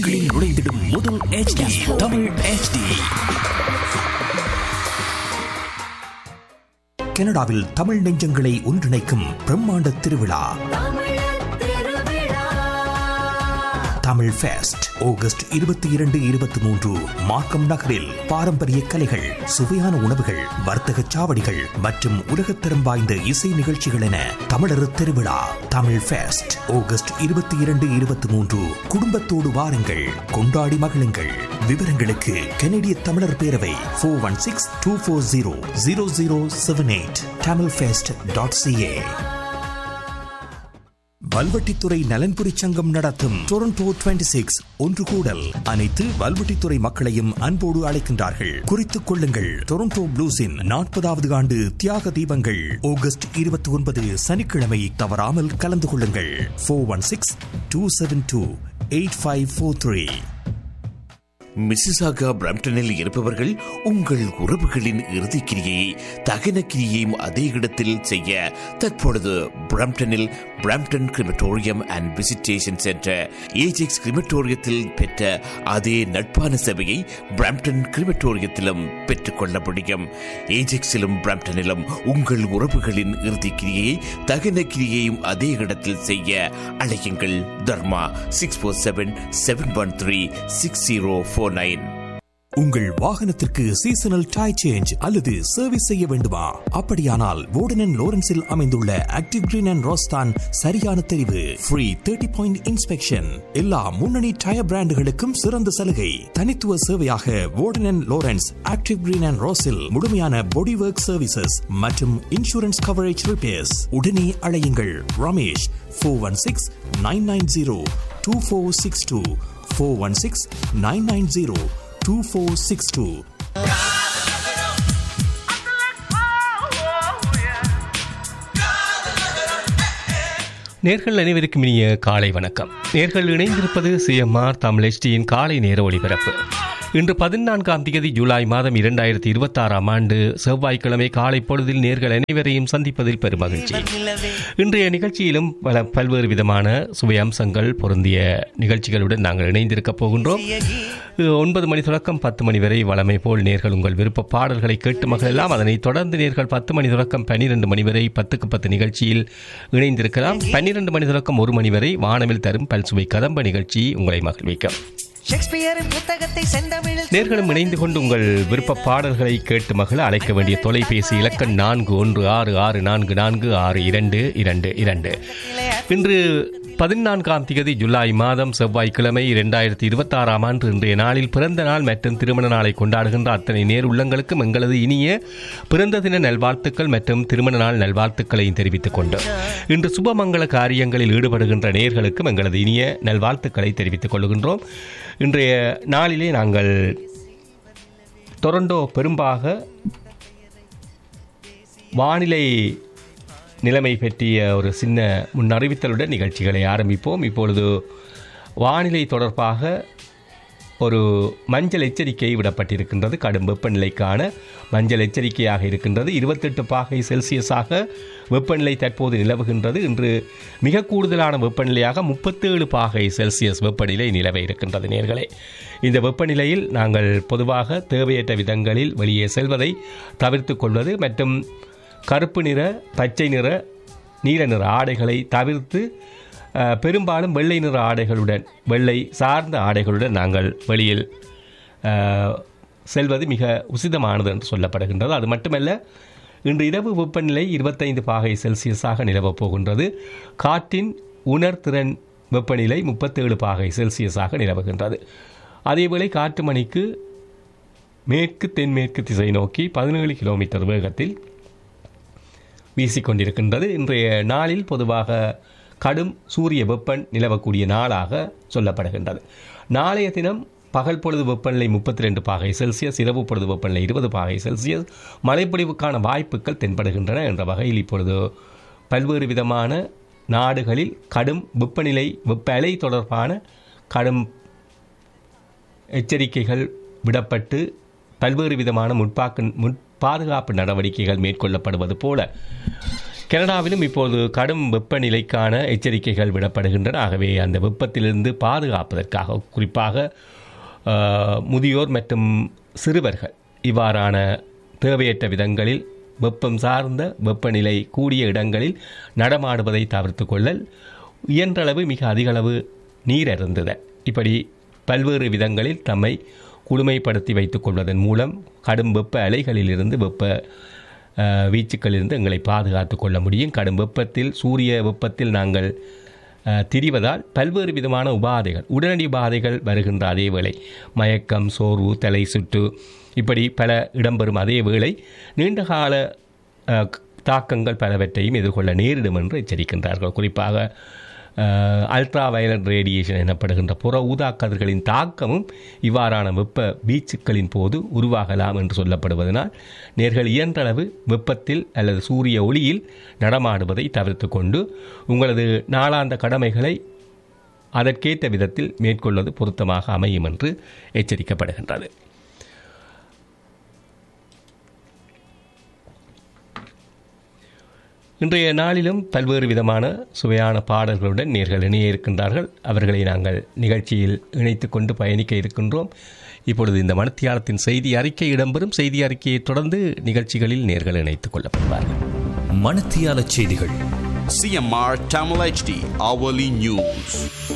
உங்களில் நுழைந்திடும் முதல் HD தமிழ் HD கனடாவில் தமிழ் நெஞ்சங்களை ஒன்றிணைக்கும் பிரம்மாண்ட திருவிழா தமிழ் ஃபெஸ்ட் ஆகஸ்ட் இருபத்தி இரண்டு இருபத்தி மூன்று மார்க்கம் நகரில் பாரம்பரிய கலைகள் சுவையான உணவுகள் வர்த்தக சாவடிகள் மற்றும் உலகத்தரம் வாய்ந்த இசை நிகழ்ச்சிகள் என தமிழர் திருவிழா தமிழ் ஃபெஸ்ட் ஆகஸ்ட் இருபத்தி இரண்டு இருபத்தி மூன்று குடும்பத்தோடு வாருங்கள் கொண்டாடி மகிழுங்கள் விவரங்களுக்கு கனடிய தமிழர் பேரவை four one six two four zero zero zero seven eight Tamil fest dot CA Valvettithurai நலன்புரி சங்கம் நடத்தும் டொரண்டோ 26 சிக்ஸ் ஒன்று கூடல் அனைத்து வல்வெட்டித்துறை மக்களையும் அன்போடு அழைக்கின்றார்கள் குறித்துக் கொள்ளுங்கள் டொரண்டோ ப்ளூஸின் நாற்பதாவது ஆண்டு தியாக தீபங்கள் ஆகஸ்ட் இருபத்தி ஒன்பது சனிக்கிழமை தவறாமல் கலந்து கொள்ளுங்கள் four one six two seven two eight five four three Mississauga பிரம்டனில் இருப்பவர்கள் உங்கள் உறவுகளின் இறுதிக்கிரியை தகன கிரியையும் அதே இடத்தில் செய்ய தற்பொழுது பிரம்டனில் Brampton crematorium and visitation centre Ajax கிரிமட்டோரியத்தில் பெற்ற அதே நட்பான சேவையை பிரம்டன் கிரிமட்டோரியத்திலும் பெற்றுக்கொள்ள முடியும் ஏஜெக்ஸிலும் பிரம்டனிலும் உங்கள் உறவுகளின் இறுதிக்கிரியை தகன கிரியையும் அதே இடத்தில் செய்ய அழையுங்கள் Dharma six four seven seven one three six zero four nine உங்கள் வாகனத்திற்கு சீசனல் டை சேஞ்ச் அல்லது சர்வீஸ் செய்ய வேண்டுமா அப்படியானால் வோர்டன் லோரன்ஸில் அமைந்துள்ள ஆக்டிவ் கிரீன் அண்ட் ரோஸ்தான் சரியான தெரிவு ஃப்ரீ தேர்ட்டி பாயிண்ட் இன்ஸ்பெக்ஷன் எல்லா முன்னணி டயர் பிராண்டுகளுக்கும் சிறந்த சலுகை தனித்துவ சேவையாக Warden Lawrence active green and ரோஸில் முழுமையான பாடி ஒர்க் சர்வீசஸ் மற்றும் இன்சூரன்ஸ் கவரேஜ் ரிப்பேர்ஸ் உடனே அழையுங்கள் Ramesh four one six nine nine zero two four six two four one six nine nine zero 2462. நேர்கள் அனைவருக்கும் இனிய காலை வணக்கம் நேர்கள் இணைந்திருப்பது சிஎம்ஆர் தமிழ் எஸ்டியின் காலை நேர ஒளிபரப்பு இன்று பதினான்காம் தேதி ஜூலை மாதம் இரண்டாயிரத்தி இருபத்தாறாம் ஆண்டு செவ்வாய்க்கிழமை காலை பொழுதில் நேர்கள் அனைவரையும் சந்திப்பதில் பெருமகிழ்ச்சி இன்றைய நிகழ்ச்சியிலும் பல பல்வேறு விதமான சுவை அம்சங்கள் பொருந்திய நிகழ்ச்சிகளுடன் நாங்கள் இணைந்திருக்கப் போகின்றோம் ஒன்பது மணி தொடக்கம் பத்து மணி வரை வளமை போல் நேர்கள் உங்கள் விருப்ப பாடல்களை கேட்டு மகிழலாம் அதனைத் தொடர்ந்து நேர்கள் பத்து மணி தொடக்கம் பன்னிரண்டு மணி வரை பத்துக்கு பத்து நிகழ்ச்சியில் இணைந்திருக்கலாம் பன்னிரண்டு மணி தொடக்கம் ஒரு மணி வரை வானவில் தரும் பல்சுவை கதம்ப நிகழ்ச்சி உங்களை மகிழ்விக்கும் ஷேக்ஸ்பியரின் புத்தகத்தை செந்தமிழில் நேர்களும் இணைந்து கொண்டு உங்கள் விருப்ப பாடல்களை கேட்டு மகிழ அழைக்க வேண்டிய தொலைபேசி இலக்கம் நான்கு ஒன்று ஆறு ஆறு நான்கு நான்கு ஆறு இரண்டு இரண்டு இரண்டு இன்று பதினான்காம் தேதி ஜூலை மாதம் செவ்வாய்க்கிழமை இரண்டாயிரத்தி இருபத்தாறாம் ஆண்டு இன்றைய நாளில் பிறந்த நாள் மற்றும் திருமண நாளை கொண்டாடுகின்ற அத்தனை நேர் உள்ளங்களுக்கும் எங்களது இனிய பிறந்த தின நல்வாழ்த்துக்கள் மற்றும் திருமண நாள் நல்வாழ்த்துக்களையும் தெரிவித்துக் கொண்டு இன்று சுபமங்கள காரியங்களில் ஈடுபடுகின்ற நேர்களுக்கும் எங்களது இனிய நல்வாழ்த்துக்களை தெரிவித்துக் கொள்கின்றோம் இன்றைய நாளிலே நாங்கள் டொரண்டோ பெரும்பாக வானிலை நிலைமை பற்றிய ஒரு சின்ன முன்னறிவித்தலுடன் நிகழ்ச்சிகளை ஆரம்பிப்போம் இப்பொழுது வானிலை தொடர்பாக ஒரு மஞ்சள் எச்சரிக்கை விடப்பட்டிருக்கின்றது கடும் வெப்பநிலைக்கான மஞ்சள் எச்சரிக்கையாக இருக்கின்றது இருபத்தெட்டு பாகை செல்சியஸாக வெப்பநிலை தற்போது நிலவுகின்றது இன்று மிக கூடுதலான வெப்பநிலையாக முப்பத்தேழு பாகை செல்சியஸ் வெப்பநிலை நிலவ இருக்கின்றது நேர்களே இந்த வெப்பநிலையில் நாங்கள் பொதுவாக தேவையற்ற விதங்களில் வெளியே செல்வதை தவிர்த்து கொள்வது மற்றும் கருப்பு நிற பச்சை நிற நீல நிற ஆடைகளை தவிர்த்து அஹ், பெரும்பாலும் வெள்ளை நிற ஆடைகளுடன் வெள்ளை சார்ந்த ஆடைகளுடன் நாங்கள் வெளியில் அஹ், செல்வது மிக உசிதமானது என்று சொல்லப்படுகின்றது அது மட்டுமல்ல இன்று இரவு வெப்பநிலை இருபத்தைந்து பாகை செல்சியஸாக நிலவப் போகின்றது காற்றின் உணர்திறன் வெப்பநிலை முப்பத்தேழு பாகை செல்சியஸாக நிலவுகின்றது அதேவேளை காற்று மணிக்கு மேற்கு தென்மேற்கு திசை நோக்கி பதினேழு கிலோமீட்டர் வேகத்தில் வீசிக்கொண்டிருக்கின்றது இன்றைய நாளில் பொதுவாக கடும் சூரிய வெப்பன் நிலவக்கூடிய நாளாக சொல்லப்படுகின்றது நாளைய தினம் பகல் பொழுது வெப்பநிலை முப்பத்தி ரெண்டு பாகை செல்சியஸ் இரவு பொழுது வெப்பநிலை இருபது பாகை செல்சியஸ் மழைப்பொழிவுக்கான வாய்ப்புகள் தென்படுகின்றன என்ற வகையில் இப்பொழுது பல்வேறு விதமான நாடுகளில் கடும் வெப்பநிலை வெப்ப அலை தொடர்பான கடும் எச்சரிக்கைகள் விடப்பட்டு பல்வேறு விதமான முற்பாக்கு முன் பாதுகாப்பு நடவடிக்கைகள் மேற்கொள்ளப்படுவது போல கனடாவிலும் இப்போது கடும் வெப்பநிலைக்கான எச்சரிக்கைகள் விடப்படுகின்றன ஆகவே அந்த வெப்பத்திலிருந்து பாதுகாப்பதற்காக குறிப்பாக ஆஹ், முதியோர் மற்றும் சிறுவர்கள் இவ்வாறான தேவையற்ற விதங்களில் வெப்பம் சார்ந்த வெப்பநிலை கூடிய இடங்களில் நடமாடுவதை தவிர்த்து கொள்ளல் இயன்றளவு மிக அதிகளவு நீர் அருந்துதல் இப்படி பல்வேறு விதங்களில் தம்மை குளுமைப்படுத்தி வைத்துக் கொள்வதன் மூலம் கடும் வெப்ப அலைகளிலிருந்து வெப்ப அஹ், வீச்சுக்களிலிருந்து எங்களை பாதுகாத்துக் கொள்ள முடியும் கடும் வெப்பத்தில் சூரிய வெப்பத்தில் நாங்கள் அஹ், திரிவதால் பல்வேறு விதமான உபாதைகள் உடனடி உபாதைகள் வருகின்ற அதே வேளை மயக்கம் சோர்வு தலை சுற்று இப்படி பல இடம்பெறும் அதே வேளை நீண்டகால அஹ், தாக்கங்கள் பலவற்றையும் எதிர்கொள்ள நேரிடும் என்று எச்சரிக்கின்றார்கள் குறிப்பாக அல்ட்ரா வயலட் ரேடியேஷன் எனப்படுகின்ற புற ஊதா கதிர்களின் தாக்கமும் இவ்வாறான வெப்ப வீச்சுக்களின் போது உருவாகலாம் என்று சொல்லப்படுவதனால் நேர்கள் இயன்றளவு வெப்பத்தில் அல்லது சூரிய ஒளியில் நடமாடுவதை தவிர்த்து கொண்டு உங்களது நாளாந்த கடமைகளை அதற்கேற்ற விதத்தில் மேற்கொள்வது பொருத்தமாக அமையும் என்று எச்சரிக்கப்படுகின்றது இன்றைய நாளிலும் பல்வேறு விதமான சுவையான பாடல்களுடன் நேர்கள் இணைய இருக்கின்றார்கள் அவர்களை நாங்கள் நிகழ்ச்சியில் இணைத்துக் கொண்டு பயணிக்க இருக்கின்றோம் இப்பொழுது இந்த மணத்தியாலத்தின் செய்தி அறிக்கை இடம்பெறும் செய்தி அறிக்கையை தொடர்ந்து நிகழ்ச்சிகளில் நேர்கள் இணைத்துக் கொள்ளப்படுவார்கள் மணத்தியால செய்திகள் CMR Tamil HD hourly news.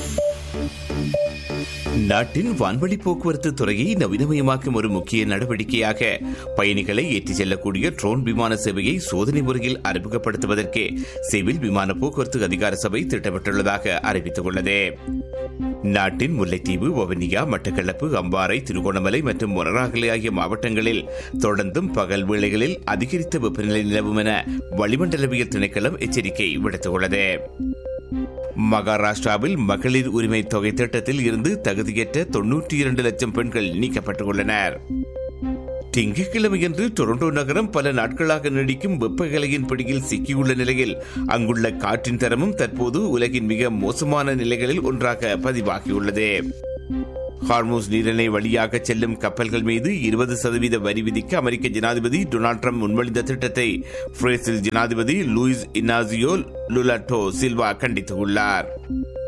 நாட்டின் வான்வழி போக்குவரத்து துறையை நவீனமயமாக்கும் ஒரு முக்கிய நடவடிக்கையாக பயணிகளை ஏற்றிச் செல்லக்கூடிய ட்ரோன் விமான சேவையை சோதனை முறையில் அறிமுகப்படுத்துவதற்கு சிவில் விமான போக்குவரத்து அதிகார சபை திட்டமிட்டுள்ளதாக அறிவித்துள்ளது நாட்டின் முல்லைத்தீவு வவுனியா மட்டக்களப்பு அம்பாறை திருகோணமலை மற்றும் மொனராகலை ஆகிய மாவட்டங்களில் தொடர்ந்தும் பகல் வேளைகளில் அதிகரித்த வெப்பநிலை நிலவும் என வளிமண்டலவியல் திணைக்களம் எச்சரிக்கை விடுத்துள்ளது மகாராஷ்டிராவில் மகளிர் உரிமை தொகை திட்டத்தில் இருந்து தகுதியற்ற தொன்னூற்றி இரண்டு லட்சம் பெண்கள் நீக்கப்பட்டுள்ளனர் திங்கட்கிழமையன்று டொரண்டோ நகரம் பல நாட்களாக நீடிக்கும் வெப்பகலையின் பிடியில் சிக்கியுள்ள நிலையில் அங்குள்ள காற்றின் தரமும் தற்போது உலகின் மிக மோசமான நிலைகளில் ஒன்றாக பதிவாகியுள்ளது ஹார்மோஸ் நீரிணை வழியாக செல்லும் கப்பல்கள் மீது இருபது சதவீத வரி விதிக்க அமெரிக்க ஜனாதிபதி டொனால்ட் ட்ரம்ப் முன்மொழிந்த திட்டத்தை பிரேசில் ஜனாதிபதி லூயிஸ் இனாசியோ லுலாட்டோ சில்வா கண்டித்துள்ளார்